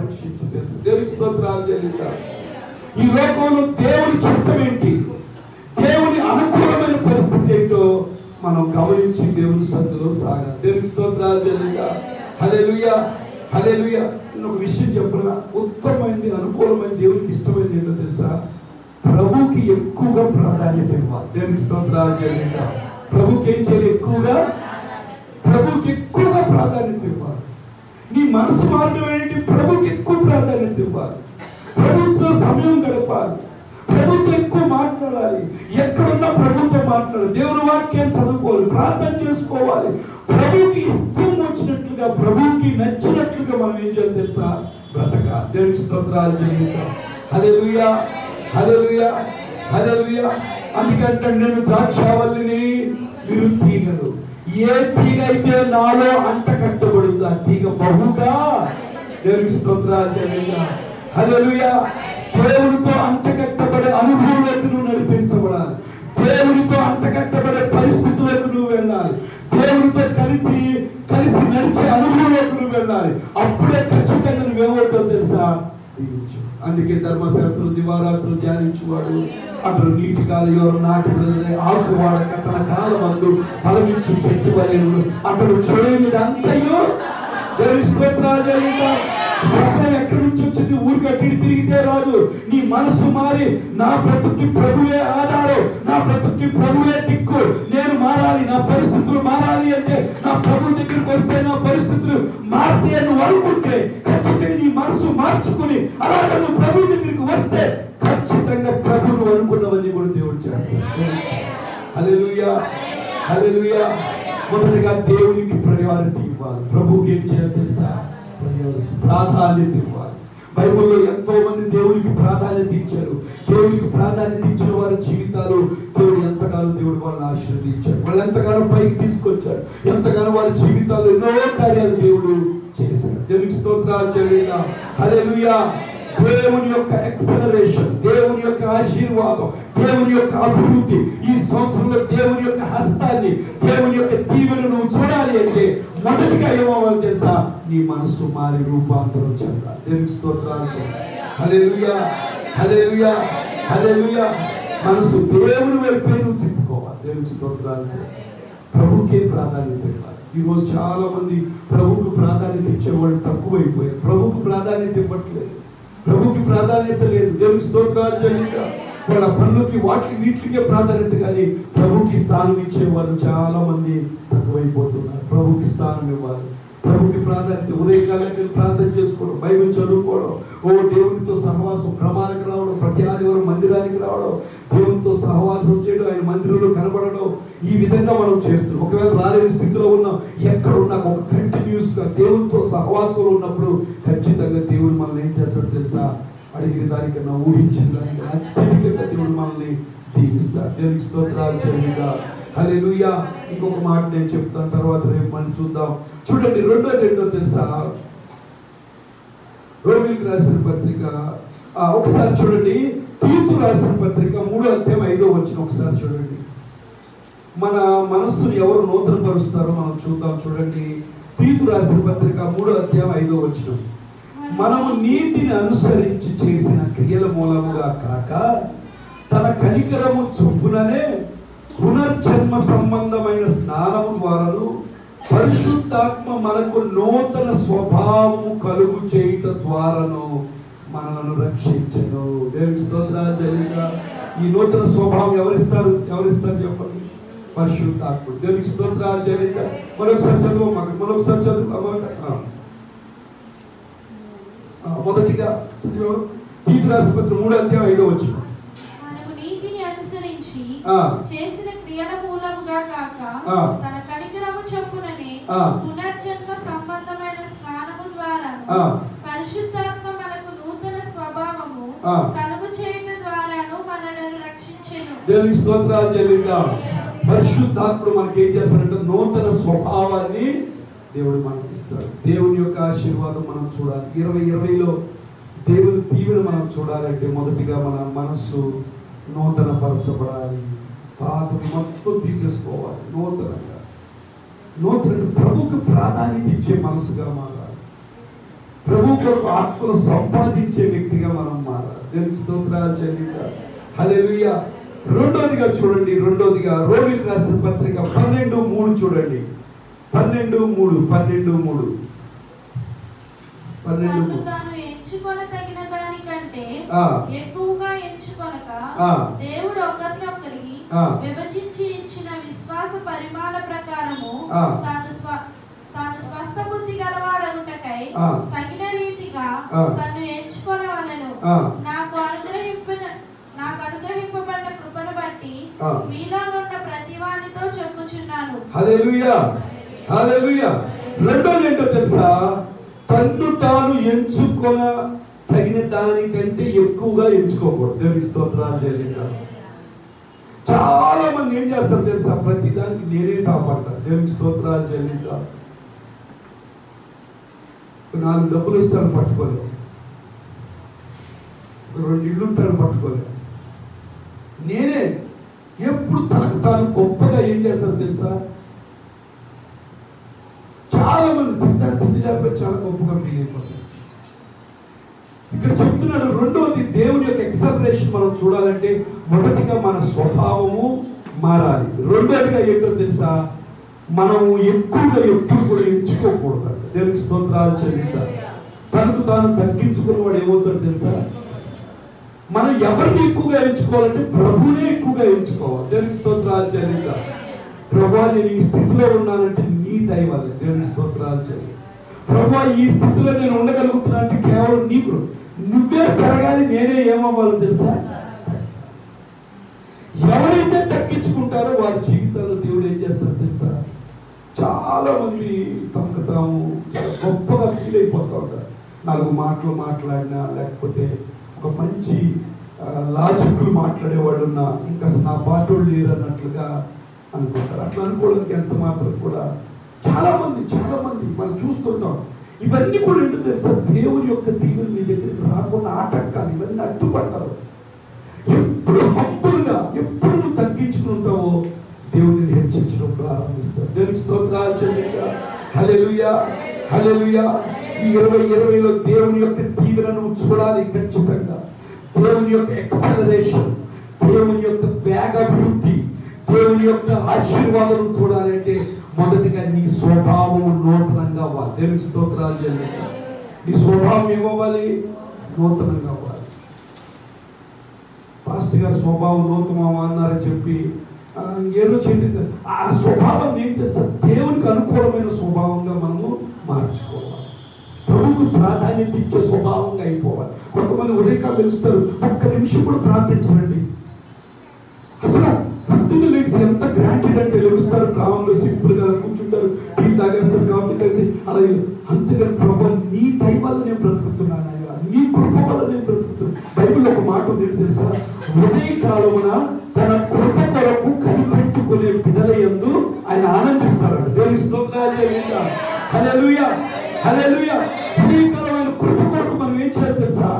పరీక్షించి తెలుసు దేవునికి స్తోత్రాలు చెల్లిద్దాం ఈ లోకంలో దేవుని చిత్తం ఏంటి దేవుని అనుకూలమైన పరిస్థితి ఏంటో మనం గమనించి దేవుని సన్నిధిలో సాగాలి దేవునికి స్తోత్రాలు చెల్లిద్దాం హల్లెలూయా హల్లెలూయా నేను ఒక విషయం చెప్పిన ఉత్తమమైనది అనుకూలమైన దేవునికి ఇష్టమైనది ఏంటో తెలుసా ప్రభుకి ఎక్కువగా ప్రాధాన్యత ఇవ్వాలి దేవునికి స్తోత్రాలు చెల్లిద్దాం ప్రభుకి ఏం చేయాలి ఎక్కువగా ప్రభుకి ఎక్కువగా ప్రాధాన్యత ఇవ్వాలి నీ మనసు మారడం ఏంటి ప్రభుకి ఎక్కువ ప్రాధాన్యత ఇవ్వాలి ప్రభుత్వం సమయం గడపాలి ప్రభుత్వం ఎక్కువ మాట్లాడాలి ఎక్కడున్నా ప్రభుత్వం మాట్లాడాలి దేవుని వాక్యం చదువుకోవాలి ప్రార్థన చేసుకోవాలి ప్రభుకి ఇష్టం వచ్చినట్లుగా ప్రభుకి నచ్చినట్లుగా మనం ఏం చేయాలి తెలుసా బ్రతక దేవునికి స్తోత్రాలు చేయాలి హల్లెలూయా హల్లెలూయా హల్లెలూయా అందుకంటే నేను ద్రాక్షావల్లిని మీరు తీగలు ఏ తీగ అయితే నాలో అంట కట్టబడిందో ఆ తీగ బహుగా దేవునికి స్తోత్రాలు చేయాలి హల్లెలూయా దేవునితో అంటకట్టబడే అనుభవంలోకి నువ్వు నడిపించబడాలి దేవునితో అంటకట్టబడే పరిస్థితులకు నువ్వు వెళ్ళాలి దేవునితో కలిసి కలిసి నడిచే అనుభవంలోకి నువ్వు వెళ్ళాలి అప్పుడే ఖచ్చితంగా నువ్వేమవుతావు తెలుసా దీవించు. అందుకే ధర్మశాస్త్రం దివారాత్రులు ధ్యానించువాడు అతడు నీటి కాలు ఎవరు నాటి ప్రజలే ఆకు వాడక తన కాలం అందు ఫలమించు చెట్టు వలెను అతడు చేయని అంతయో దేవుని స్తోత్రాలు జరుగుతా సఫలం ఎక్కడి నుంచి వచ్చింది ఊరు కట్టి తిరిగితే రాదు నీ మనసు మారి నా బ్రతుక్కి ప్రభువే ఆధారం నా బ్రతుక్కి ప్రభువే దిక్కు నేను మారాలి నా పరిస్థితులు మారాలి అంటే నా ప్రభు దగ్గరికి వస్తే నా పరిస్థితులు మారితే అని అనుకుంటే ఖచ్చితంగా నీ మనసు మార్చుకుని అలాగే నువ్వు ప్రభు దగ్గరికి వస్తే ఖచ్చితంగా ప్రభు నువ్వు అనుకున్నవన్నీ కూడా దేవుడు చేస్తాడు హల్లెలూయా హల్లెలూయా మొదటగా దేవునికి ప్రయారిటీ ఇవ్వాలి ప్రభుకి ఏం చేయాలి తెలుసా ప్రయారిటీ ప్రాధాన్యత ఇవ్వాలి బైబిల్లో ఎంతో మంది దేవునికి ప్రాధాన్యత ఇచ్చారు దేవునికి ప్రాధాన్యత ఇచ్చిన వారి జీవితాలు దేవుడు ఎంతగానో దేవుడు వాళ్ళని ఆశీర్వదించారు వాళ్ళు ఎంతగానో పైకి తీసుకొచ్చారు ఎంతగానో వారి జీవితాలు ఎన్నో కార్యాలు దేవుడు చేశాడు దేవునికి స్తోత్రాలు చేయగా హల్లెలూయా దేవుని యొక్క ఎక్సలరేషన్ దేవుని యొక్క ఆశీర్వాదం దేవుని యొక్క అభివృద్ధి ఈ సంవత్సరంలో దేవుని యొక్క హస్తాన్ని దేవుని యొక్క దీవెన నువ్వు చూడాలి అంటే మొదటిగా ఏమవ్వాలి తెలుసా నీ మనసు మారి రూపాంతరం చెందాలి దేవునికి స్తోత్రాలు హల్లెలూయా హల్లెలూయా హల్లెలూయా మనసు దేవుని వైపే నువ్వు తిప్పుకోవాలి దేవునికి స్తోత్రాలు చేయాలి ప్రభుకే ప్రాధాన్యత ఇవ్వాలి ఈరోజు చాలా మంది ప్రభుకు ప్రాధాన్యత ఇచ్చేవాళ్ళు తక్కువైపోయారు ప్రభుకు ప్రాధాన్యత ఇవ్వట్లేదు ప్రభుకి ప్రాధాన్యత లేదు దేవునికి స్తోత్రాలు చెల్లిందా వాళ్ళ పనులకి వాటికి వీటికే ప్రాధాన్యత కానీ ప్రభుకి స్థానం ఇచ్చే వాళ్ళు చాలా మంది తక్కువైపోతున్నారు ప్రభుకి స్థానం ఇవ్వాలి ప్రభుకి ప్రాధాన్యత ఉదయకాలానికి ప్రార్థన చేసుకోవడం బైబిల్ చదువుకోవడం ఓ దేవునితో సహవాసం క్రమానికి రావడం ప్రతి ఆదివారం మందిరానికి రావడం దేవునితో సహవాసం చేయడం ఆయన మందిరంలో కనబడడం ఈ విధంగా మనం చేస్తున్నాం ఒకవేళ రాలేని స్థితిలో ఉన్నాం ఎక్కడ ఉన్నా ఒక కంటిన్యూస్ గా దేవునితో సహవాసంలో ఉన్నప్పుడు ఖచ్చితంగా దేవుడు మనల్ని ఏం చేస్తాడు తెలుసా అడిగిన దానికన్నా ఊహించిన దానికన్నా అత్యధికంగా దేవుడు మనల్ని దీవిస్తాడు దేవునికి స్తోత్రాలు చెల్లిగా హల్లెలూయా ఇంకొక మాట నేను చెప్తాను తర్వాత రేపు మనం చూద్దాం చూడండి రెండో రెండో తెలుసా రోమిల్కి రాసిన పత్రిక ఆ, ఒకసారి చూడండి తీర్పు రాసిన పత్రిక మూడో అధ్యాయం ఐదో వచ్చిన ఒకసారి చూడండి మన మనస్సును ఎవరు నూతన పరుస్తారో మనం చూద్దాం చూడండి తీర్పు రాసిన పత్రిక మూడో అధ్యాయం ఐదో వచ్చిన మనము నీతిని అనుసరించి చేసిన క్రియల మూలముగా కాక తన కనికరము చొప్పుననే పునర్జన్మ సంబంధమైన స్నానము ద్వారాను పరిశుద్ధాత్మ మనకు నూతన స్వభావము కలుగు చేయుట ద్వారాను మనలను రక్షించను దేవునికి స్తోత్రాలు జరిగిన ఈ నూతన స్వభావం ఎవరిస్తారు ఎవరిస్తారు చెప్పండి పరిశుద్ధాత్ముడు దేవునికి స్తోత్రాలు జరిగిన మరొకసారి చదువు మాకు మరొకసారి చదువు అన్నమాట ఆ. ఆ, మొదటిగా చదివావు తీతు రాసిపత్రి మూడు అధ్యాయం ఐదో వచ్చిన మనము నీతిని అనుసరించి ఆ. చేసిన క్రియల మూలముగా కాక ఆ. తన కనికరము చొప్పుననే ఆ. పునర్జన్మ సంబంధమైన స్నానము ద్వారా ఆ. పరిశుద్ధాత్మ మనకు నూతన స్వభావము ఆ. కలుగు చేయట ద్వారాను మనలను రక్షించెను దేవునికి స్తోత్రాలు చెల్లిద్దాం పరిశుద్ధాత్ముడు మనకి ఏం చేస్తాడంటే నూతన స్వభావాన్ని దేవుడు మనకి ఇస్తాడు దేవుని యొక్క ఆశీర్వాదం మనం చూడాలి ఇరవై ఇరవైలో దేవుని దీవెన మనం చూడాలంటే మొదటిగా మన మనస్సు నూతన పరచబడాలి పాత మొత్తం తీసేసుకోవాలి నూతనంగా నూతన ప్రభుకు ప్రాధాన్యత ఇచ్చే మనసుగా మారాలి ప్రభు కొరకు ఆత్మను సంపాదించే వ్యక్తిగా మనం మారాలి దేవునికి స్తోత్రాలు చెల్లిద్దాం హల్లెలూయా రెండోదిగా చూడండి రెండోదిగా రోమిల్ రాసిన పత్రిక పన్నెండు మూడు చూడండి పన్నెండు మూడు పన్నెండు మూడు పన్నెండు తన్ను మూడు తాను ఎంచుకొన తగిన దానికంటే ఆ. ఎక్కువగా ఎంచుకొనక ఆ. దేవుడు ఒకరినొకరి ఆ. విభజించి ఇచ్చిన విశ్వాస పరిమాణ ప్రకారము ఆ. తాను స్వ తాను స్వస్థ బుద్ధి గలవాడగుటకై ఆ. తగిన రీతిగా ఆ. తను ఎంచుకొనవలెను ఆ. నాకు అనుగ్రహింపిన నాకు అనుగ్రహింపబడ్డ కృపను బట్టి ఆ. మీలోనున్న ప్రతివానితో చెప్పుచున్నాను హల్లెలూయా హల్లెలూయా రెండోది ఏంటో తెలుసా తన్ను తాను ఎంచుకొన తగిన దానికంటే ఎక్కువగా ఎంచుకోకూడదు దేవునికి స్తోత్రాలు చెల్లిద్దాం చాలా మంది ఏం చేస్తారు తెలుసా ప్రతి దానికి నేనే టాప్ అంటారు దేవునికి స్తోత్రాలు చెల్లిద్దాం ఒక నాలుగు డబ్బులు ఇస్తాను పట్టుకోలేవు ఒక రెండు ఇల్లు ఉంటాను పట్టుకోలేవు నేనే ఎప్పుడు తనకు తాను గొప్పగా ఏం చేస్తారు తెలుసా చాలా మంది తింటా తిండి లేకపోతే చాలా గొప్పగా ఫీల్ అయిపోతారు ఇక్కడ చెప్తున్నాడు రెండవది దేవుని యొక్క ఎక్సలరేషన్ మనం చూడాలంటే మొదటిగా మన స్వభావము మారాలి రెండవదిగా ఏంటో తెలుసా మనము ఎక్కువగా ఎప్పుడు కూడా ఎంచుకోకూడదు దేవునికి స్తోత్రాలు చెల్లిద్దాం తనకు తాను తగ్గించుకున్న వాడు ఏమవుతాడు తెలుసా మనం ఎవరిని ఎక్కువగా ఎంచుకోవాలంటే ప్రభునే ఎక్కువగా ఎంచుకోవాలి దేవునికి స్తోత్రాలు చెల్లిద్దాం ప్రభా నేను ఈ స్థితిలో ఉన్నానంటే నీ దయ వల్ల దేవునికి స్తోత్రాలు చేయాలి ప్రభా ఈ స్థితిలో నేను ఉండగలుగుతున్నా అంటే కేవలం నీకు నువ్వే పెరగాలి నేనే ఏమవ్వాలో తెలుసా ఎవరైతే తగ్గించుకుంటారో వారి జీవితాల్లో దేవుడు ఏం చేస్తారో తెలుసా చాలా మంది తమకు తాము చాలా గొప్పగా ఫీల్ అయిపోతూ ఉంటారు నాలుగు మాటలు మాట్లాడినా లేకపోతే ఒక మంచి లాజిక్లు మాట్లాడేవాడు ఉన్నా ఇంకా అసలు నా పాటోళ్ళు లేరు అన్నట్లుగా అనుకుంటారు అట్లా అనుకోవడానికి ఎంత మాత్రం కూడా చాలా మంది చాలా మంది మనం చూస్తుంటాం ఇవన్నీ కూడా ఏంటో తెలుసా దేవుని యొక్క దీవెన మీ దగ్గరికి రాకుండా ఆటంకాలు ఇవన్నీ అడ్డుపడతారు ఎప్పుడు హంపులుగా ఎప్పుడు నువ్వు తగ్గించుకుని ఉంటావో దేవుడిని హెచ్చించడం ప్రారంభిస్తాడు దేవునికి స్తోత్రాలు చెల్లిగా హల్లెలూయా హల్లెలూయా ఈ ఇరవై ఇరవైలో దేవుని యొక్క దీవెన నువ్వు చూడాలి ఖచ్చితంగా దేవుని యొక్క ఎక్సలరేషన్ దేవుని యొక్క వేగాభివృద్ధి దేవుని యొక్క ఆశీర్వాదం చూడాలంటే మొదటిగా నీ స్వభావం నూతనంగా అవ్వాలి దేవునికి స్తోత్రాలు చెల్లిగా నీ స్వభావం ఏమవ్వాలి నూతనంగా అవ్వాలి పాస్టర్ గారి స్వభావం నూతమా అన్నారని చెప్పి ఆ, ఏదో చేయండి ఆ స్వభావం ఏం చేస్తారు దేవునికి అనుకూలమైన స్వభావంగా మనము మార్చుకోవాలి ప్రభువుకు ప్రాధాన్యత ఇచ్చే స్వభావంగా అయిపోవాలి కొంతమంది ఉదయకాలు తెలుస్తారు ఒక్క నిమిషం కూడా ప్రార్థించరండి అసలు పొద్దున్న లేచి ఎంత గ్రాంటెడ్ అంటే లెగుస్తారు కామంలో సింపుల్ గా కూర్చుంటారు టీ తాగేస్తారు కాఫీ తాగేసి అలాగే అంతేగాని ప్రభు నీ దయ వల్ల నేను బ్రతుకుతున్నాను అయ్యా నీ కృప వల్ల నేను బ్రతుకుతున్నాను బైబిల్ ఒక మాట ఉంది ఏంటి తెలుసా ఉదయ కాలమున తన కృప కొరకు కనిపెట్టుకునే బిడ్డల యందు ఆయన ఆనందిస్తాడు దేవుని స్తోత్రాలు చెల్లిద్దాం. హల్లెలూయా హల్లెలూయా ఉదయ కాలమైన కృప కొరకు మనం ఏం చేయాలి తెలుసా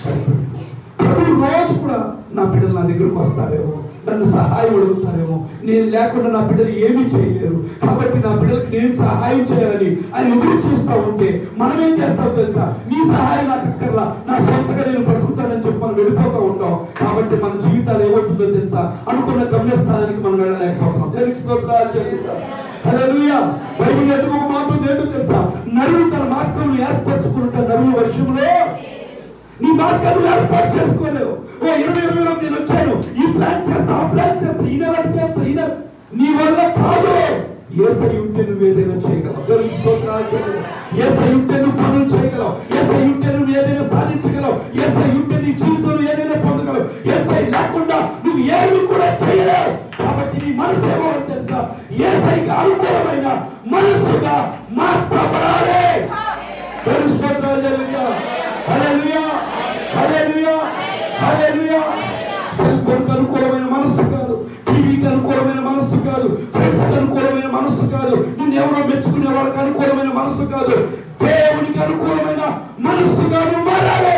ప్రభు రోజు కూడా నా బిడ్డలు నా దగ్గరకు వస్తారేమో నన్ను సహాయం అడుగుతారేమో నేను లేకుండా నా బిడ్డలు ఏమీ చేయలేరు కాబట్టి నా బిడ్డలకు నేను సహాయం చేయాలని ఆయన ఎదురు చూస్తూ ఉంటే మనం ఏం చేస్తాం తెలుసా నీ సహాయం నాకు అక్కర్లా నా సొంతగా నేను బ్రతుకుతానని చెప్పి మనం వెళ్ళిపోతూ ఉంటాం కాబట్టి మన జీవితాలు ఏమవుతుందో తెలుసా అనుకున్న గమ్యస్థానానికి మనం వెళ్ళలేకపోతున్నాం దేనికి స్తోత్రాలు చెల్లిద్దాం. హల్లెలూయా బైబిల్ ఎందుకు ఒక మాట ఉంది ఏంటో తెలుసా నరుడు తన మార్గం ఏర్పరచుకున్నట్ట నరుడు వర్షంలో నీ మార్గాలు ఏర్పాటు చేసుకోలేవు ఓ ఇరవై ఇరవైలో నేను వచ్చాను ఈ ప్లాన్ చేస్తా ఆ ప్లాన్ చేస్తా ఈ నెల అది చేస్తా ఈ నెల నీ వల్ల కాదు ఏసై ఉంటే నువ్వు ఏదైనా చేయగలవు దేవునికి స్తోత్రాలు చేయగలవు ఏసై ఉంటే నువ్వు పనులు చేయగలవు ఏసై ఉంటే నువ్వు ఏదైనా సాధించగలవు ఏసై ఉంటే నీ జీవితంలో ఏదైనా పొందగలవు ఏసై లేకుండా నువ్వు ఏమి కూడా చేయలేవు కాబట్టి నీ మనసు ఏమో తెలుసా ఏసైకి అనుకూలమైన మనసుగా మార్చబడాలి దేవునికి స్తోత్రాలు చెల్లిద్దాం. హల్లెలూయా హల్లెలూయా హల్లెలూయా సెల్ ఫోన్ కు అనుకూలమైన మనస్సు కాదు టీవీకి అనుకూలమైన మనస్సు కాదు ఫ్రెండ్స్ కి అనుకూలమైన మనస్సు కాదు నిన్ను ఎవరో మెచ్చుకునే వాళ్ళకి అనుకూలమైన మనస్సు కాదు దేవునికి అనుకూలమైన మనస్సుగా నువ్వు మారాలి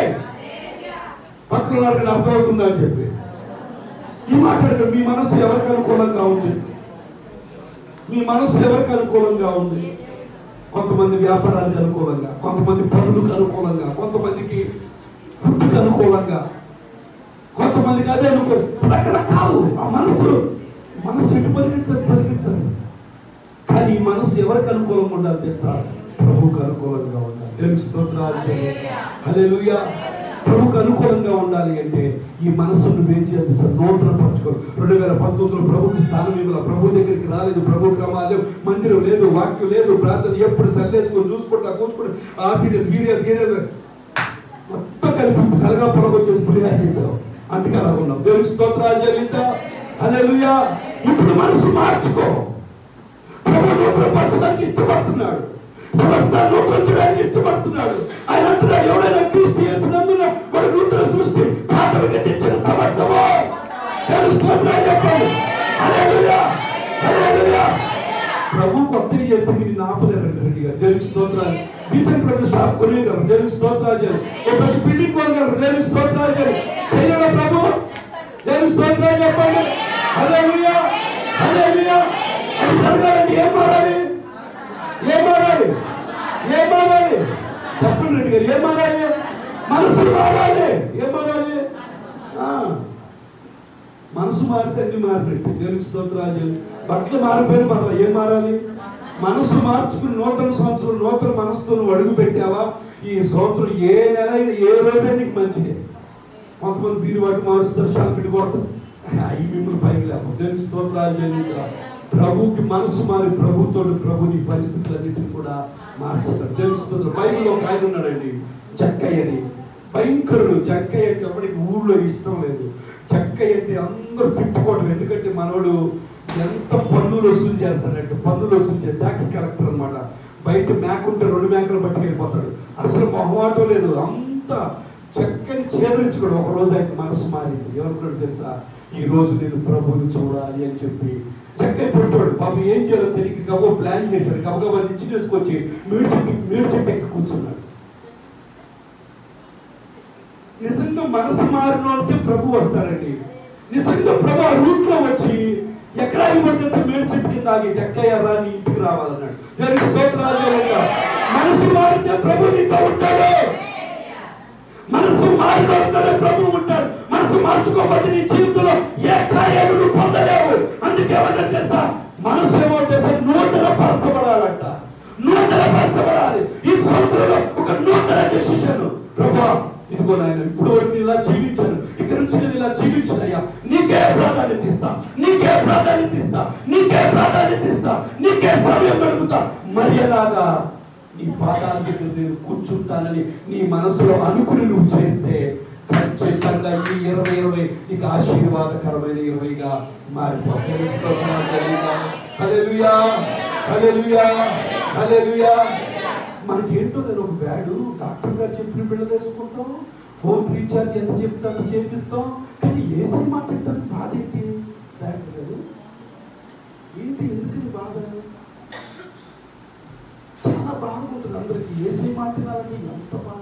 పక్కన వాళ్ళకి అర్థమవుతుందా అని చెప్పి ఈ మాట అడగండి. మీ మనస్సు ఎవరికి అనుకూలంగా ఉంది మీ మనస్సు ఎవరికి అనుకూలంగా ఉంది కొంతమంది వ్యాపారానికి అనుకూలంగా కొంతమంది పనులకు అనుకూలంగా కొంతమందికి ఫుడ్కి అనుకూలంగా కొంతమందికి అదే అనుకో రకరకాలు ఆ మనసు మనసు ఎటు పరిగెడతారు పరిగెడతారు కానీ ఈ మనసు ఎవరికి అనుకూలంగా ఉండాలి తెలుసా ప్రభువుకు అనుకూలంగా ఉండాలి దేవునికి స్తోత్రాలు చేయండి హల్లెలూయా ప్రభుకు అనుకూలంగా ఉండాలి అంటే ఈ మనసు నువ్వేం చేయాలి సార్ నూతన పరచుకో రెండు వేల పంతొమ్మిదిలో ప్రభుకి స్థానం ఇవ్వాలి ప్రభు దగ్గరికి రాలేదు ప్రభు క్రమాలు మందిరం లేదు వాక్యం లేదు ప్రార్థన ఎప్పుడు సల్లేసుకొని చూసుకుంటా కూసుకుంటా ఆ సీరియస్ వీరియస్ సీరియస్ మొత్తం కలిపి కలగా పొలం చేసి పులిహార చేసావు అందుకే అలా ఉన్నాం దేవునికి స్తోత్రాలు జరిగిందా హల్లెలూయా ఇప్పుడు మనసు మార్చుకో ప్రభు నూతనపరచడానికి ఇష్టపడుతున్నాడు సమస్తాన్ని నూతనపరచడానికి ఇష్టపడుతున్నాడు ఆయన అంటున్నాడు ఎవడైనా క్రీస్తు చేసినందున వాడు నూతన సృష్టి పాతవిగా తెచ్చిన సమస్తము దేవుని స్తోత్రాలు చెప్పండి హల్లెలూయా హల్లెలూయా ప్రభు కొత్తగా చేస్తే మీరు నాపలేరండి రెడ్డి గారు దేవునికి స్తోత్రాలు డీసెంట్ ప్రజలు షాప్ కొనేయగలరు దేవునికి స్తోత్రాలు చేయాలి ఒక ప్రతి బిల్డింగ్ కొనగలరు దేవునికి స్తోత్రాలు చేయాలి చేయగల ప్రభు దేవునికి స్తోత్రాలు చెప్పండి హల్లెలూయా హల్లెలూయా అది జరగాలంటే ఏం మారాలి ఏం మారాలి ఏం మారాలి చెప్పండి రెడ్డి గారు ఏం మారాలి మనసు మారాలి ఏం మారాలి ఆ. మనసు మారితే అన్ని మారినట్టు దేవునికి స్తోత్రాలు చేయాలి. బట్టలు మారిపోయిన పర్లేదు ఏం మారాలి మనసు మార్చుకుని నూతన సంవత్సరం నూతన మనసుతో నువ్వు అడుగు పెట్టావా ఈ సంవత్సరం ఏ నెల అయినా ఏ రోజైనా నీకు మంచిదే కొంతమంది బీరు వాటి మారుస్తారు షాల్పిడి కొడతారు అవి మిమ్మల్ని పైకి లేకపోతే దేవునికి స్తోత్రాలు చెల్లించరా ప్రభుకి మనసు మారి ప్రభుతో ప్రభు నీ పరిస్థితులన్నిటిని కూడా మార్చుతాడు దేవునికి స్తోత్రం బైబిల్లో ఒక ఆయన ఉన్నాడండి జక్కయ్య అని భయంకరుడు జక్కయ్య అంటే ఎవరికి ఊళ్ళో ఇష్టం లేదు జక్కయ్య అంటే అందరూ తిట్టుకోవడం ఎందుకంటే మనోడు ఎంత పన్నులు వసూలు చేస్తాడంటే పన్నులు వసూలు చేస్తే ట్యాక్స్ కలెక్టర్ అన్నమాట బయట మేక ఉంటే రెండు మేకలు పట్టుకెళ్ళిపోతాడు అసలు మొహమాటం లేదు అంత చక్కని చేదరించుకోడు ఒక రోజు ఆయన మనసు మారింది ఎవరుకున్నాడు తెలుసా ఈ రోజు నేను ప్రభువుని చూడాలి అని చెప్పి చక్కగా పుట్టాడు పాప ఏం చేయాలో తెలియక గబో ప్లాన్ చేశాడు గబగబా నుంచి తీసుకొచ్చి మీడు చెట్టు మీడు చెట్టు ఎక్కి కూర్చున్నాడు నిజంగా మనసు మారిన వాళ్ళకే ప్రభు వస్తాడండి నిజంగా ప్రభు ఆ రూట్ లో వచ్చి ఎక్కడ ఆగిపడితే అసలు మేడు చెట్టు కింద ఆగి జక్కయ్య రా నీ ఇంటికి రావాలన్నాడు దేవుని స్తోత్రాలు దేవునిగా. మనసు మారితే ప్రభు నీతో ఉంటాడు మనసు మారినోడుతోనే ప్రభు ఉంటాడు మనసు మార్చుకోకపోతే నీ జీవితంలో ఏ కార్యాలు నువ్వు పొందలేవు అందుకే ఏమన్నా తెలుసా మనసు ఏమో తెలుసా నూతన పరచబడాలంట నూతన పరచబడాలి ఈ సంవత్సరంలో ఒక నూతన డెసిషన్ ప్రభా ఇదిగో నాయన ఇప్పుడు వరకు నేను ఇలా జీవించాను ఇక్కడ నుంచి నేను ఇలా జీవించానయ్యా నీకే ప్రాధాన్యత ఇస్తా నీకే ప్రాధాన్యత ఇస్తా నీకే ప్రాధాన్యత ఇస్తా నీకే సమయం గడుపుతా మరి ఎలాగా నీ పాదాల దగ్గర నేను కూర్చుంటానని నీ మనసులో అనుకుని నువ్వు చేస్తే ఖచ్చితంగా ఈ ఇరవై ఇరవై నీకు ఆశీర్వాదకరమైన ఇరవైగా మారిపోతుంది స్తోత్రాలు తెలియగా. హల్లెలూయా హల్లెలూయా హల్లెలూయా మనకి ఏంటో నేను ఒక బ్యాడు డాక్టర్ గారు చెప్పిన బిళ్ళలు వేసుకుంటాం ఫోన్ రీఛార్జ్ ఎంత చెప్తే అంత చేపిస్తాం కానీ ఏసై మాట్లాడతాను బాధ ఏంటి డాక్టర్ గారు ఏంటి ఎందుకని బాధ చాలా బాగుంటుంది అందరికి ఏసై మాట్లాడాలని ఎంత బాధ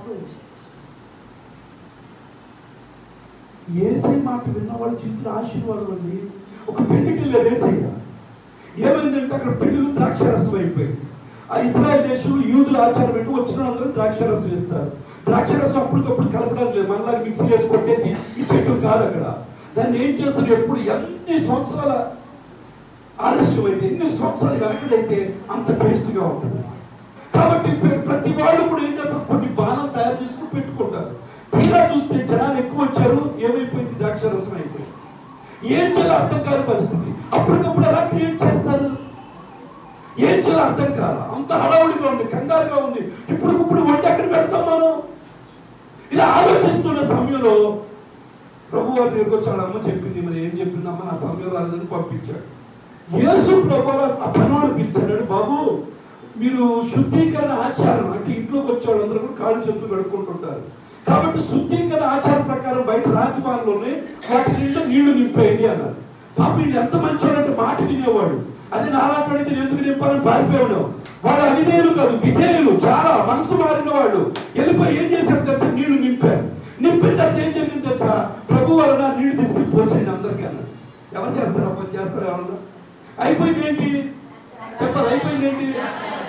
ఏసై మాట విన్న వాళ్ళ జీవితంలో ఆశీర్వాదం అండి ఒక పెళ్లికి వెళ్ళారు ఏసయ్య ఏమైందంటే అక్కడ పెళ్లిలు ద్రాక్షరసం అయిపోయింది ఆ ఇస్రాయల్ దేశంలో యూదుల ఆచారం ఏంటి వచ్చిన అందరూ ద్రాక్షరసం ఇస్తారు ద్రాక్షరసం అప్పటికప్పుడు కలపడం లేదు మనలాగా మిక్సీ వేసి కొట్టేసి ఇచ్చేయటం కాదు అక్కడ దాన్ని ఏం చేస్తారు ఎప్పుడు ఎన్ని సంవత్సరాల ఆలస్యం అయితే ఎన్ని సంవత్సరాలు వెనకదైతే అంత టేస్ట్గా ఉంటుంది కాబట్టి ప్ర- ప్రతి వాళ్ళు కూడా ఏం చేస్తారు కొన్ని బాణాలు తయారు చేసుకుని పెట్టుకుంటారు తీరా చూస్తే జనాలు ఎక్కువ వచ్చారు ఏమైపోయింది ద్రాక్షరసం అయిపోయింది ఏం చేయాలో అర్థం కాని పరిస్థితి అప్పటికప్పుడు ఎలా క్రియేట్ చేస్తారు ఏం చేయాలో అర్థం కాదు అంత హడావుడిగా ఉంది కంగారుగా ఉంది ఇప్పుడు ఇప్పుడు వంట ఎక్కడ పెడతాం మనం ఇలా ఆలోచిస్తున్న సమయంలో ప్రభు వారి దగ్గరికి వచ్చాడు అమ్మ చెప్పింది మరి ఏం చెప్పింది అమ్మ నా సమయం రాలేదని పంపించాడు యేసు ప్రభు ఆ పనోడు పిలిచాడు బాబు మీరు శుద్ధీకరణ ఆచారం అంటే ఇంట్లోకి వచ్చేవాళ్ళు అందరూ కూడా కాళ్ళు చేతులు కడుక్కుంటుంటారు కాబట్టి శుద్ధీకరణ ఆచారం ప్రకారం బయట రాతిపాలలోనే వాటి నిండా నీళ్లు నింపేయండి అన్నారు పాప వీళ్ళు ఎంత మంచోడు అంటే మాట వినేవాడు అదే నాలాంటి వాడితే నేను ఎందుకు నింపాలని పారిపోయాడు వాళ్ళు అవిధేయులు కాదు విధేయులు చాలా మనసు మారిన వాళ్ళు వెళ్ళిపోయి ఏం చేశారు తెలుసా నీళ్లు నింపారు నింపిన తర్వాత ఏం జరిగింది తెలుసా ప్రభు వలన నీళ్లు తీసుకుని పోసేయండి అందరికీ అన్నారు ఎవరు చేస్తారు అప్పుడు చేస్తారు ఎవరన్నా అయిపోయింది ఏంటి చెప్పాలి అయిపోయింది ఏంటి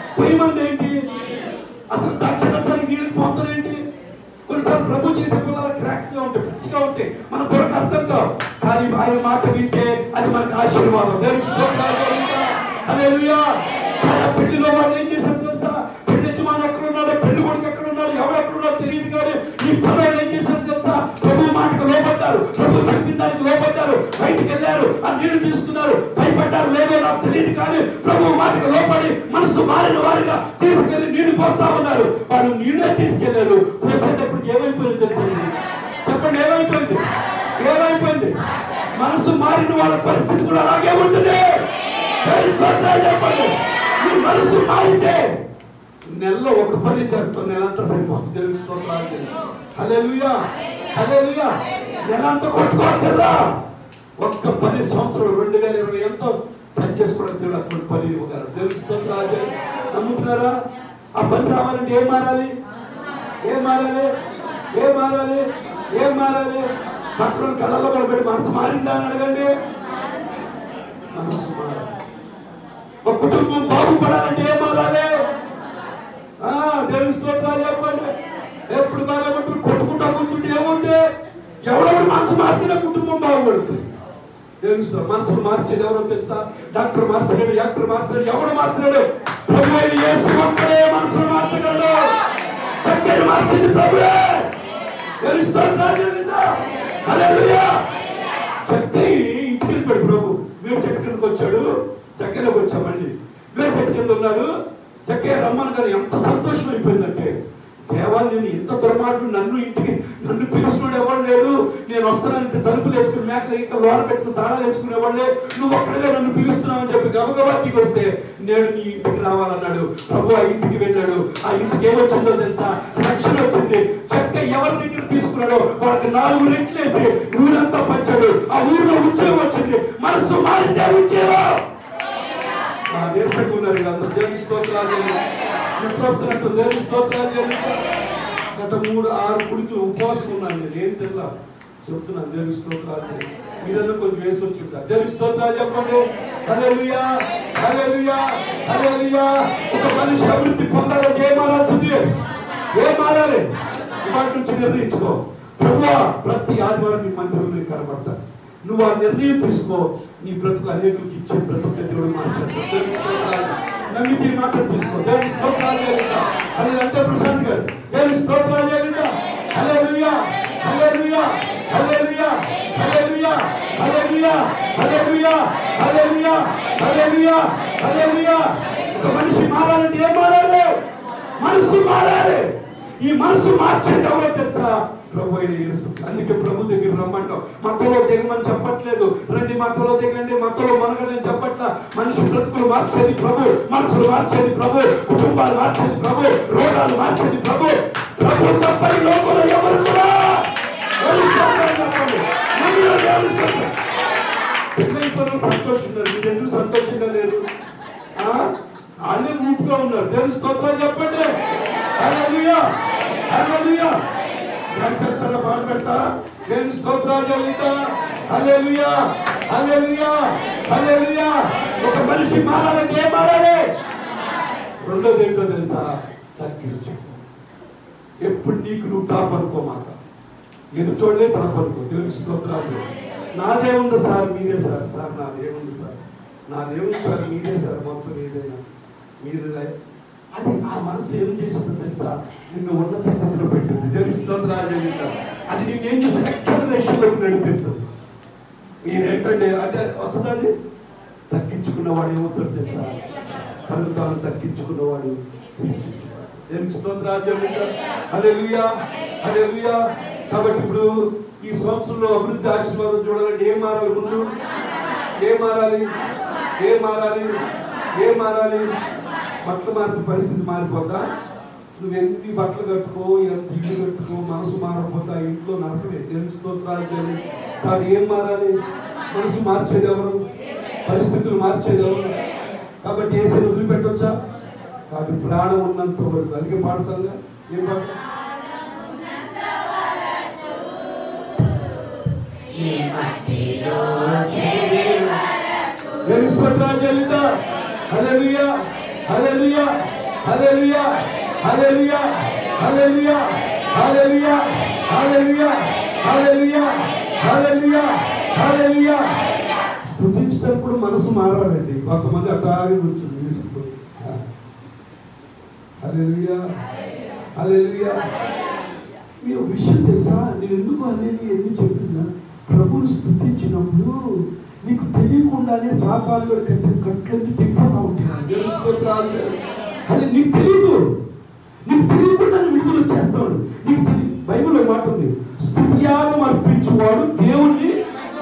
భయమంది ఏంటి అసలు దక్షిణసారి నీళ్ళు పోతారేంటి కొన్నిసార్లు ప్రభు చేసే పిల్లలు క్రాక్ గా ఉంటాయి పిచ్చిగా ఉంటాయి మన కొరకు అర్థం కావు కానీ ఆయన మాట వింటే అది మనకు ఆశీర్వాదం దేవునికి స్తోత్రాలు కలుగుతా. హల్లెలూయా. ఆయన పెళ్లిలో వాళ్ళు ఏం చేశారు తెలుసా పెళ్లి యజమాని ఎక్కడ ఉన్నాడో పెళ్లి కొడుకు ఎక్కడ ఉన్నాడు ఎవరు ఎక్కడ ఉన్నాడో తెలియదు కానీ ఈ పిల్లలు ఏం చేశారు తెలుసా ప్రభు మాటకు లోపడ్డారు ప్రభు చెప్పిన దానికి లోపడ్డారు బయటికి వెళ్ళారు ఆ నీళ్లు తీసుకున్నారు భయపడ్డారు లేదో నాకు తెలియదు కానీ ప్రభు మాటకు లోపడి మనసు మారిన వారిగా తీసుకెళ్లి నీళ్లు పోస్తా ఉన్నారు వాళ్ళు నీళ్ళే తీసుకెళ్లారు పోసేటప్పుడు ఏమైపోయింది తెలుసా చెప్పండి ఏమైపోయింది ఏమైపోయింది మనసు మారిన వాళ్ళ పరిస్థితి కూడా అలాగే ఉంటుంది దేవుని స్తోత్రాలు చెప్పండి మీ మనసు మారితే నెలలో ఒక పని చేస్తాం నెలంతా సరిపోతుంది దేవుని స్తోత్రాలు హల్లెలూయా హల్లెలూయా నెలంతా కొట్టుకోకర్రా ఒక్క పని సంవత్సరం రెండు వేల ఇరవై ఎంతో పని చేసుకోవడం దేవుడు అటువంటి పని ఇవ్వగలరు దేవుని స్తోత్రాలు నమ్ముతున్నారా ఆ పని రావాలంటే ఏం మారాలి ఏం మారాలి ఏం మారాలి ఏం మారాలి పక్కన కళ్ళలో పడబెట్టి మనసు మారిందా అని అడగండి మనసు మారాలి ఒక కుటుంబం బాగుపడాలంటే ఏం మారాలి ఆ, దేవుని స్తోత్రాలు చెప్పండి ఎప్పుడు బాగా కొట్టుకుంటా కూర్చుంటే ఏముంటే ఎవడెవడు మనసు మార్చిన కుటుంబం బాగుపడుతుంది దేవుని స్తోత్రం. మనసును మార్చేది ఎవరో తెలుసా డాక్టర్ మార్చలేడు యాక్టర్ మార్చలేడు ఎవడు మార్చలేడు ప్రభు అయిన యేసు ఒక్కడే మనసును మార్చగలడు చక్కని మార్చింది ప్రభువే దేవుని స్తోత్రాలు చెల్లిందా? హల్లెలూయా చెప్తే ఇంటికి వెళ్ళిపోయాడు ప్రభు మీరు చెట్టు కిందకు వచ్చాడు చక్కెరకి వచ్చామండి మీరు చెట్టు కింద ఉన్నారు చక్కెర రమ్మని గారు ఎంత సంతోషం అయిపోయిందంటే దేవా నేను ఇంత దుర్మార్గు నన్ను ఇంటికి నన్ను పిలిచినోడు ఎవరు లేడు నేను వస్తానంటే తలుపులు వేసుకుని మేకలు ఇంకా లోన పెట్టుకుని తాళాలు వేసుకునేవాళ్ళే నువ్వు ఒక్కడిగా నన్ను పిలుస్తున్నావు అని చెప్పి గబగబా దిగి వస్తే నేను నీ ఇంటికి రావాలన్నాడు ప్రభు ఆ ఇంటికి వెళ్ళాడు ఆ ఇంటికి ఏమొచ్చిందో తెలుసా రక్షణ వచ్చింది చెక్క ఎవరి దగ్గర తీసుకున్నాడో వాళ్ళకి నాలుగు రెట్లేసి ఊరంతా పంచాడు ఆ ఊరిలో ఉద్యోగం వచ్చింది మనసు మారితే ఉద్యోగం ఆ నేర్చుకుంటూ ఉన్నారు ఇక అందరూ దేవుని స్తోత్రాలు ఎప్పుడు వస్తున్నట్టు దేవుని స్తోత్రాలు చేయండి. గత మూడు ఆరు గుడికి ఉపవాసం ఉన్నాను నేను ఏం తెల్లా చెప్తున్నాను దేవుని స్తోత్రాలు చేయండి. మీరన్నా కొంచెం వేసి వచ్చి ఉంటారు దేవుని స్తోత్రాలు చెప్పండి హల్లెలూయా హల్లెలూయా హల్లెలూయా ఒక మనిషి అభివృద్ధి పొందాలంటే ఏం మారాల్సింది ఏం మారాలి ఇవాటి నుంచి నిర్ణయించుకో ప్రభువా ప్రతి ఆదివారం నీ మందిరంలో కనబడతాను నువ్వు ఆ నిర్ణయం తీసుకో నీ బ్రతుకు అనేకులకు ఇచ్చే బ్రతుకు దేవుడు మార్చేస్తాడు దేవుని స్తోత్రాలు. నమ్మితే ఈ మాట తీసుకో దేవుని స్తోత్రాలు చేయాలిగా అది అంతే ప్రశాంత్ గారు దేవుని స్తోత్రాలు చేయాలిగా హల్లెలూయా హల్లెలూయా హల్లెలూయా హల్లెలూయా హల్లెలూయా హల్లెలూయా హల్లెలూయా హల్లెలూయా హల్లెలూయా ఒక మనిషి మారాలంటే ఏం మారాలి మనసు మారాలి ఈ మనసు మార్చేది ఎవరో తెలుసా ప్రభు అయిన యేసు అందుకే ప్రభు దగ్గర రమ్మంటాం మతలో దిగమని చెప్పట్లేదు రండి మతలో దిగండి మతలో మనగండి అని చెప్పట్ల మనిషి బ్రతుకులు మార్చేది ప్రభు మనసులు మార్చేది ప్రభు కుటుంబాలు మార్చేది ప్రభు రోగాలు మార్చేది ప్రభు ప్రభు తప్పని లోకంలో ఎవరు కూడా ఎవరు స్తోత్రం చెప్పండి. మనలో దేవుని స్తోత్రం. పెళ్ళైపోయిన సంతోషం ఉన్నారు మీరు ఎందుకు సంతోషంగా లేరు ఆ? వాళ్ళే ఊపుగా ఉన్నారు దేవుని స్తోత్రాలు చెప్పండి హల్లెలూయా హల్లెలూయా డాన్స్ చేస్తారా పాట పెడతా దేవుని స్తోత్రాలు చెల్లిద్దా హల్లెలూయా హల్లెలూయా హల్లెలూయా ఒక మనిషి మారాలంటే ఏం మారాలి రెండోది ఏంటో తెలుసా తగ్గించు ఎప్పుడు నీకు నువ్వు టాప్ అనుకోమాక ఎదుటోళ్ళే టాప్ అనుకో దేవుని స్తోత్రాలు నాదేముంది సార్ మీరే సార్ సార్ నాదేముంది సార్ నాదేముంది సార్ మీరే సార్ మొత్తం ఏదైనా మీరు అది ఆ మనసు ఏం చేసిందో తెలుసా నిన్ను ఉన్నత స్థితిలో పెట్టింది దేవుని స్తోత్రాలు చెల్లిద్దా. అది నేను ఏం చేస్తుంది ఎక్సలరేషన్ లోకి నడిపిస్తుంది మీరేంటంటే అంటే వస్తుంది తగ్గించుకున్నవాడు ఏమవుతాడు తెలుసా తనకు తాను తగ్గించుకున్నవాడు శ్రేష్ఠించువాడు. దేవునికి స్తోత్రాలు చెల్లిద్దాం. హల్లెలూయా హల్లెలూయా కాబట్టి ఇప్పుడు ఈ సంవత్సరంలో అభివృద్ధి ఆశీర్వాదం చూడాలంటే ఏం మారాలి ముందు ఏం మారాలి ఏం మారాలి ఏం మారాలి బట్టలు మారితే పరిస్థితి మారిపోతా నువ్వు ఎన్ని బట్టలు కట్టుకో ఎంత ఇల్లు కట్టుకో మనసు మారకపోతే ఆ ఇంట్లో నరకమే దేవుని స్తోత్రాలు చేయాలి కానీ ఏం మారాలి మనసు మార్చేది ఎవరు పరిస్థితులు మార్చేది ఎవరు కాబట్టి ఏసీ వదిలిపెట్టొచ్చా కాబట్టి ప్రాణం ఉన్నంత వరకు అందుకే పాడుతుందా ఏం పాట దేవుని స్తోత్రాలు చెల్లిద్దా హల్లెలూయా హల్లెలూయా హల్లెలూయా హల్లెలూయా హల్లెలూయా హల్లెలూయా హల్లెలూయా హల్లెలూయా హల్లెలూయా హల్లెలూయా స్తుతించేటప్పుడు మనసు మారాలండి కొంతమంది అట్టాగి కూర్చొని తీసుకుపోయి హల్లెలూయా హల్లెలూయా మీ ఒక విషయం తెలుసా నేను ఎందుకు అనేది ఎందుకు చెప్తున్నా ప్రభువుని స్థుతించినప్పుడు నీకు తెలియకుండానే సాతాలు కూడా కట్టి కట్లన్నీ తిప్పుతూ ఉంటాయి దేవుని స్తోత్రాలు అది నీకు తెలియదు నీకు తెలియకుండానే విడుదల చేస్తాడు నీకు తెలియ బైబిల్లో మాట ఉంది స్థుతియాగం అర్పించువాడు దేవుణ్ణి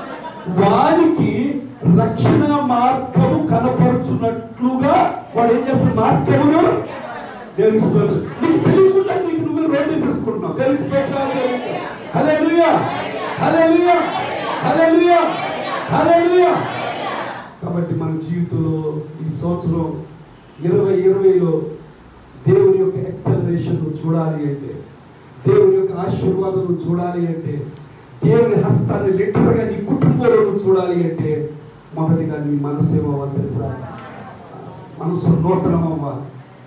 వారికి రక్షణ మార్గము కనపరుచున్నట్లుగా వాడు ఏం చేస్తాడు మార్గమును దేవునికి స్తోత్రం నీకు తెలియకుండా నీకు నువ్వు రోడ్ వేసేసుకుంటున్నావు దేవునికి స్తోత్రాలు హల్లెలూయా హల్లెలూయా హల్లెలూయా హల్లెలూయా కాబట్టి మన జీవితంలో ఈ సంవత్సరం ఇరవై ఇరవైలో దేవుని యొక్క ఎక్సలరేషన్ చూడాలి అంటే దేవుని యొక్క ఆశీర్వాదం చూడాలి అంటే దేవుని హస్తాన్ని లిటరల్గా నీ కుటుంబంలో నువ్వు చూడాలి అంటే మొదటిగా నీ మనసు ఏమవ్వాలి తెలుసా మనసు నూతనం అవ్వాలి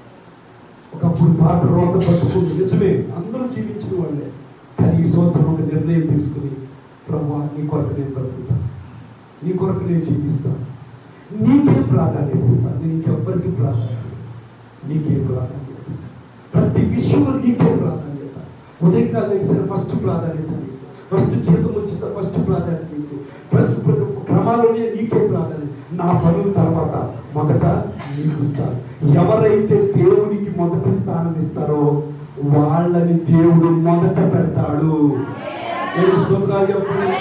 ఒకప్పుడు పాత రోత పట్టుకుంది నిజమే అందరూ జీవించిన వాళ్ళే కానీ ఈ సంవత్సరం ఒక నిర్ణయం తీసుకుని ప్రభు నీ కొరకు నేను బ్రతుకుతాను నీ కొరకు నేను జీవిస్తాను నీకే ప్రాధాన్యత ఇస్తాను నేను ఇంకెవ్వరికి ప్రాధాన్యత నీకే ప్రాధాన్యత ప్రతి విషయంలో నీకే ప్రాధాన్యత ఉదయకాలం వేసిన ఫస్ట్ ప్రాధాన్యత నీకు ఫస్ట్ జీతం వచ్చిన ఫస్ట్ ప్రాధాన్యత నీకు ఫస్ట్ క్రమాలోనే నీకే ప్రాధాన్యత నా పనుల తర్వాత మొదట నీకు ఇస్తాను ఎవరైతే దేవునికి మొదటి స్థానం ఇస్తారో వాళ్ళని దేవుడు మొదట పెడతాడు దేవుని స్తోత్రాలు చెప్పండి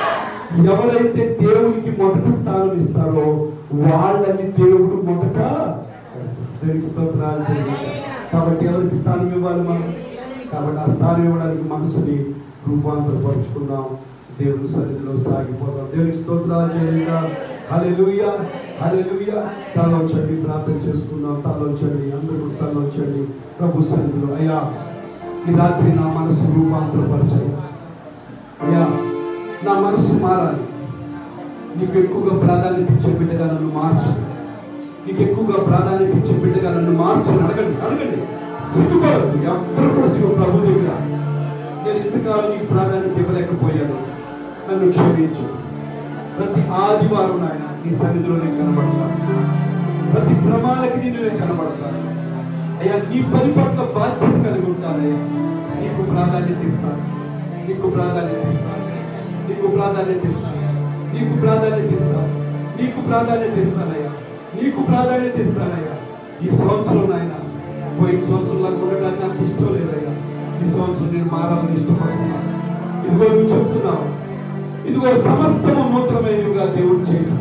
ఎవరైతే దేవునికి మొదటి స్థానం ఇస్తారో వాళ్ళని దేవుడు మొదట దేవునికి స్తోత్రాలు చేయాలి కాబట్టి ఎవరికి స్థానం ఇవ్వాలి మనం కాబట్టి ఆ స్థానం ఇవ్వడానికి మనసుని రూపాంతరపరుచుకుందాం దేవుని సన్నిధిలో సాగిపోదాం దేవునికి స్తోత్రాలు చేయంగా హల్లెలూయా హల్లెలూయా తలొచ్చండి ప్రార్థన చేసుకుందాం తలొచ్చండి అందరూ తలొచ్చండి ప్రభు సన్నిధిలో అయ్యా ఈ రాత్రి నా మనసు రూపాంతరపరచాయి అయ్యా నా మనసు మారాలి నీకు ఎక్కువగా ప్రాధాన్యత ఇచ్చే బిడ్డగా నన్ను మార్చు నీకు ఎక్కువగా ప్రాధాన్యత ఇచ్చే బిడ్డగా నన్ను మార్చు అని అడగండి అడగండి సిగ్గుపడదు ఎవరు కూడా సిగ్గు ప్రభు దగ్గర నేను ఇంతకాలం నీకు ప్రాధాన్యత ఇవ్వలేకపోయాను నన్ను క్షమించు ప్రతి ఆదివారం నాయన నీ సన్నిధిలో నేను కనబడతాను ప్రతి క్రమాలకి నేను నేను కనబడతాను అయ్యా నీ పని పట్ల బాధ్యత కలిగి ఉంటానయ్యా నీకు ప్రాధాన్యత ఇస్తాను నీకు ప్రాధాన్యత ఇస్తాను నీకు ప్రాధాన్యత ఇస్తాను నీకు ప్రాధాన్యత ఇస్తాను నీకు ప్రాధాన్యత ఇస్తానయ్యా నీకు ప్రాధాన్యత ఇస్తానయ్యా ఈ సంవత్సరం నాయన పోయిన సంవత్సరంలో ఉండడానికి నాకు ఇష్టం లేదయ్యా ఈ సంవత్సరం నేను మారాలని ఇష్టపడుతున్నాను ఇదిగో నువ్వు చెప్తున్నావు ఇదిగో సమస్తము నూతనమైనవిగా దేవుడు చేయటం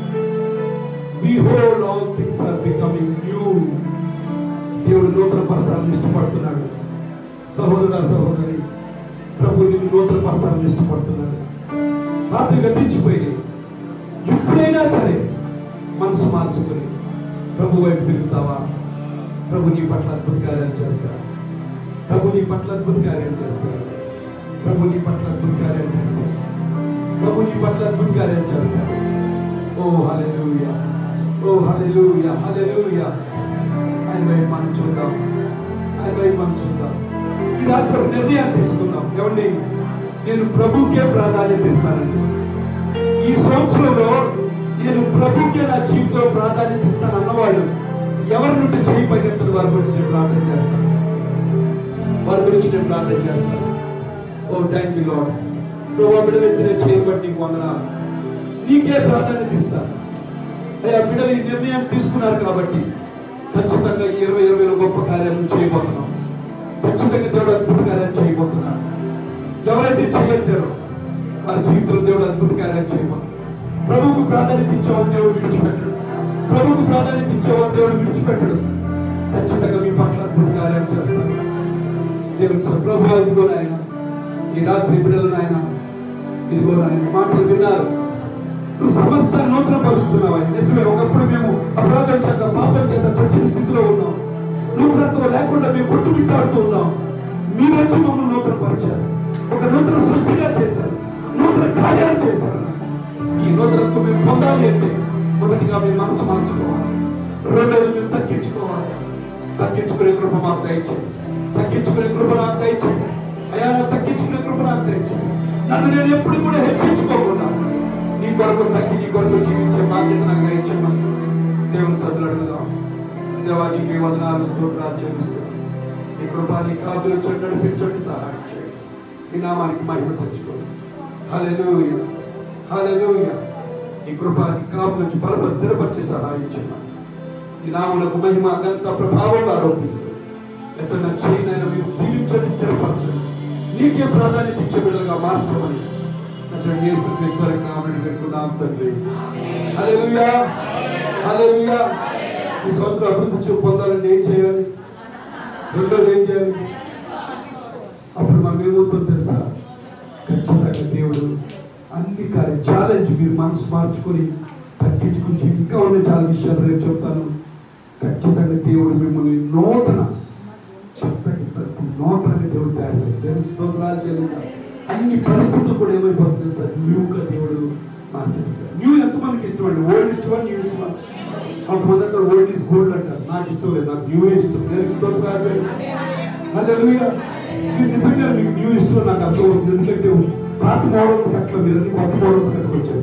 Behold, all things are becoming new. దేవుడు నూతన పరచాలని ఇష్టపడుతున్నాడు సహోదర సహోదరి ప్రభు నిన్ను నూతన పరచాలని ఇష్టపడుతున్నాడు రాత్రి గతించిపోయి ఎప్పుడైనా సరే మనసు మార్చుకొని ప్రభు వైపు తిరుగుతావా ప్రభు నీ పట్ల అద్భుత కార్యాలు చేస్తాడు ప్రభు నీ పట్ల అద్భుత కార్యాలు చేస్తాడు ప్రభు నీ పట్ల అద్భుత కార్యాలు చేస్తాడు ప్రభు నీ పట్ల అద్భుత కార్యాలు చేస్తాడు ఓ హల్లెలూయా ఓ హల్లెలూయా హల్లెలూయా ఆయన వైపు మనం చూద్దాం ఆయన వైపు మనం చూద్దాం ఈ రాత్రి ఒక నిర్ణయం తీసుకుందాం ఏమండి నేను ప్రభుకే ప్రాధాన్యత ఇస్తానండి ఈ సంవత్సరంలో నేను ప్రభుకే నా జీవితంలో ప్రాధాన్యత ఇస్తాను అన్నవాడు ఎవరి నుండి చేయి పైకెత్తడు వారి గురించి నేను ప్రార్థన చేస్తాను వారి గురించి నేను ప్రార్థన చేస్తాను ఓ థ్యాంక్ యూ లాడ్ ప్రభు బిడ్డలెత్తి నేను చేయబట్టి నీకు వందనాలు నీకే ప్రాధాన్యత ఇస్తాను అయ్యా బిడ్డలు ఈ నిర్ణయం తీసుకున్నారు కాబట్టి ఖచ్చితంగా ఈ ఇరవై ఇరవైలో గొప్ప కార్యాలను చేయబోతున్నాం ఖచ్చితంగా దేవుడు అద్భుత కార్యాలు చేయబోతున్నాడు ఎవరైతే చేయలేరు వారి జీవితంలో దేవుడు అద్భుత కార్యాలు చేయబోతున్నాడు ప్రభువుకు ప్రాధాన్యత ఇచ్చేవాడు దేవుడు విడిచిపెట్టడు ప్రభువుకు ప్రాధాన్యత ఇచ్చేవాడు దేవుడు విడిచిపెట్టడు ఖచ్చితంగా మీ పట్ల అద్భుత కార్యాలు చేస్తాడు దేవుడు సార్ ప్రభు ఇదిగో నాయన ఈ రాత్రి బిడ్డలు నాయన ఇదిగో నాయన ఈ మాటలు విన్నారు నువ్వు సమస్త నూతన పరుస్తున్నావు ఆయన నిజమే ఒకప్పుడు మేము అపరాధం చేత పాపం చేత చచ్చిన స్థితిలో ఉన్నాం నూతనత్వం లేకుండా మేము కొట్టుమిట్టాడుతూ ఉన్నాం మీరు వచ్చి మమ్మల్ని నూతన పరిచారు ఒక నూతన సృష్టిగా చేశారు నూతన కార్యాలు చేశారు ఈ నూతనత్వం మేము పొందాలి అంటే మొదటిగా మేము మనసు మార్చుకోవాలి రెండోది మేము తగ్గించుకోవాలి తగ్గించుకునే కృప మాకు దయచేయండి తగ్గించుకునే కృప నాకు దయచేయండి అయ్యా నాకు తగ్గించుకునే కృప నాకు దయచేయండి నన్ను నేను ఎప్పుడు కూడా హెచ్చించుకోకుండా నీ కొరకు తగ్గి నీ కొరకు జీవించే బాధ్యత నాకు దయచేయమని దేవుని సదులు అడుగుదాం దేవా నీకు వందనాలు స్తోత్రాలు చెల్లిస్తూ నీ కృప నీ కాపులు చెడు నడిపించండి సహాయం చేయండి నీ నామానికి మహిమ తెచ్చుకోండి హల్లెలూయా హల్లెలూయా నీ కృప నీ కాపుల నుంచి బలప స్థిరపరిచి సహాయం చేయండి నీ నాములకు మహిమ గంత ప్రభావం ఆరోపిస్తూ ఎక్కడ చేయనైనా మీరు దీవించండి స్థిరపరచండి నీకే ప్రాధాన్యత ఇచ్చే బిడ్డగా మార్చమని నచ్చండి యేసు క్రీస్తు వారి నామమున పెట్టుకున్నాం తండ్రి హల్లెలూయా హల్లెలూయా ఈ సంవత్సరం అభివృద్ధి చూ- పొందాలంటే ఏం చేయాలి రెండోది ఏం చేయాలి అప్పుడు మనం ఏమవుతుందో తెలుసా ఖచ్చితంగా దేవుడు అన్ని కార్య ఛాలెంజ్ మీరు మనసు మార్చుకొని తగ్గించుకుని ఇంకా ఉన్న చాలా విషయాలు రేపు చెప్తాను ఖచ్చితంగా దేవుడు మిమ్మల్ని నూతన చెప్పండి ప్రతి నూతనంగా దేవుడు తయారు చేస్తారు దేవునికి స్తోత్రాలు చేయాలి అన్ని పరిస్థితులు కూడా ఏమైపోతుంది తెలుసా న్యూగా దేవుడు మార్చేస్తారు న్యూ ఎంతమందికి ఇష్టమండి ఓల్డ్ ఇష్టమా న్యూ ఇష్టమా కొంతమంది అంటారు ఓల్డ్ ఈజ్ గోల్డ్ అంటారు నాకు ఇష్టం లేదు నాకు న్యూ ఇష్టం దేవునికి స్తోత్రాలు హల్లెలూయా మీరు నిజంగా మీకు న్యూ ఇష్టం నాకు అర్థం అవుతుంది ఎందుకంటే పాత మోడల్స్ అట్లా మీరు అన్ని కొత్త మోడల్స్ కట్టుకొచ్చారు